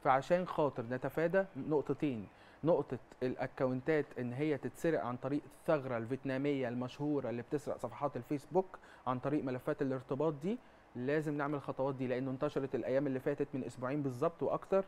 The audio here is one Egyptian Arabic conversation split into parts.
فعشان خاطر نتفادى نقطتين نقطة الأكونتات إن هي تتسرق عن طريق الثغرة الفيتنامية المشهورة اللي بتسرق صفحات الفيسبوك عن طريق ملفات الارتباط دي لازم نعمل الخطوات دي لأنه انتشرت الأيام اللي فاتت من أسبوعين بالظبط وأكتر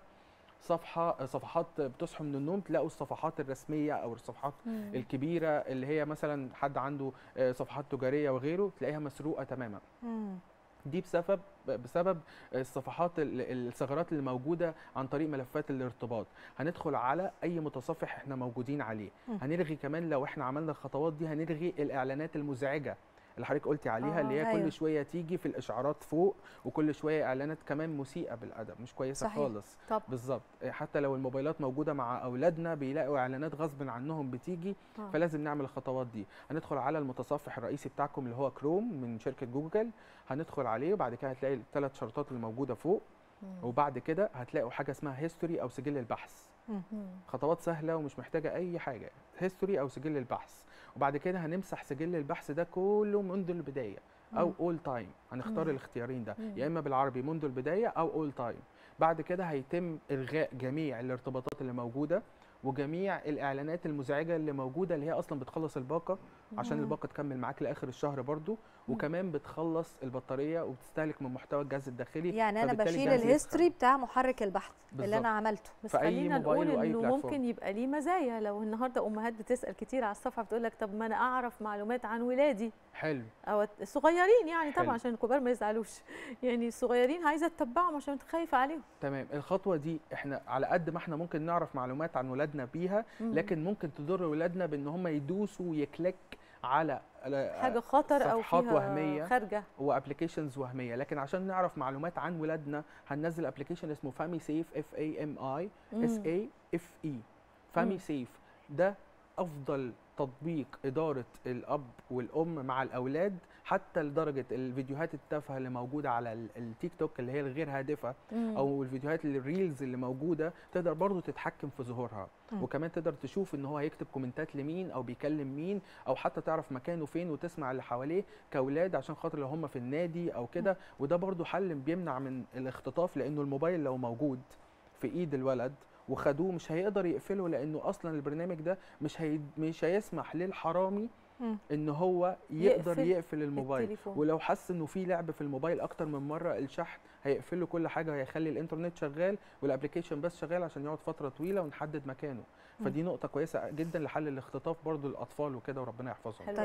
صفحة صفحات بتصحوا من النوم تلاقوا الصفحات الرسمية أو الصفحات مم. الكبيرة اللي هي مثلا حد عنده آه، صفحات تجارية وغيره تلاقيها مسروقة تماما مم. دي بسبب بسبب الصفحات ال- الثغرات اللي موجوده عن طريق ملفات الارتباط هندخل على اي متصفح احنا موجودين عليه مم. هنلغي كمان لو احنا عملنا الخطوات دي هنلغي الاعلانات المزعجه اللي حضرتك قلتي عليها آه، اللي هي أيوة. كل شويه تيجي في الاشعارات فوق وكل شويه اعلانات كمان مسيئه بالادب مش كويسه صحيح. خالص طب بالظبط حتى لو الموبايلات موجوده مع اولادنا بيلاقوا اعلانات غصب عنهم بتيجي آه. فلازم نعمل الخطوات دي هندخل على المتصفح الرئيسي بتاعكم اللي هو كروم من شركه جوجل هندخل عليه وبعد كده هتلاقي الثلاث شرطات اللي موجوده فوق مم. وبعد كده هتلاقوا حاجه اسمها هيستوري او سجل البحث مم. خطوات سهله ومش محتاجه اي حاجه هيستوري او سجل البحث وبعد كده هنمسح سجل البحث ده كله منذ البدايه او مم. اول تايم هنختار مم. الاختيارين ده مم. يا اما بالعربي منذ البدايه او اول تايم بعد كده هيتم الغاء جميع الارتباطات اللي موجوده وجميع الاعلانات المزعجه اللي موجوده اللي هي اصلا بتخلص الباقه عشان مم. الباقه تكمل معاك لاخر الشهر برضو وكمان بتخلص البطاريه وبتستهلك من محتوى الجهاز الداخلي يعني انا فبالتالي بشيل الجهاز يسخن. الهيستوري بتاع محرك البحث اللي بالظبط. انا عملته بس في أي خلينا نقول موبايل وأي انه بلاتفورم. ممكن يبقى ليه مزايا لو النهارده امهات بتسال كتير على الصفحه بتقول لك طب ما انا اعرف معلومات عن ولادي حلو او الصغيرين يعني طبعا حلو. عشان الكبار ما يزعلوش يعني الصغيرين عايزه تتبعهم عشان خايفه عليهم تمام الخطوه دي احنا على قد ما احنا ممكن نعرف معلومات عن ولادنا بيها مم. لكن ممكن تضر ولادنا بان هم يدوسوا ويكليك على على حاجه خطر او صفحات فيها وهمية. خارجه وابلكيشنز وهميه لكن عشان نعرف معلومات عن ولادنا هننزل ابلكيشن اسمه فامي سيف اف اي ام اي اس مم. اي اف اي مم. فامي سيف ده افضل تطبيق اداره الاب والام مع الاولاد حتى لدرجه الفيديوهات التافهه اللي موجوده على ال- التيك توك اللي هي الغير هادفه مم. او الفيديوهات اللي الريلز اللي موجوده تقدر برضو تتحكم في ظهورها مم. وكمان تقدر تشوف ان هو هيكتب كومنتات لمين او بيكلم مين او حتى تعرف مكانه فين وتسمع اللي حواليه كاولاد عشان خاطر لو هم في النادي او كده وده برضو حل بيمنع من الاختطاف لانه الموبايل لو موجود في ايد الولد وخدوه مش هيقدر يقفله لانه اصلا البرنامج ده مش هي مش هيسمح للحرامي مم. ان هو يقدر يقفل يقفل الموبايل التليفون. ولو حس انه في لعب في الموبايل اكتر من مره الشحن هيقفل له كل حاجه وهيخلي الانترنت شغال والابلكيشن بس شغال عشان يقعد فتره طويله ونحدد مكانه مم. فدي نقطه كويسه جدا لحل الاختطاف برضو للاطفال وكده وربنا يحفظهم حلو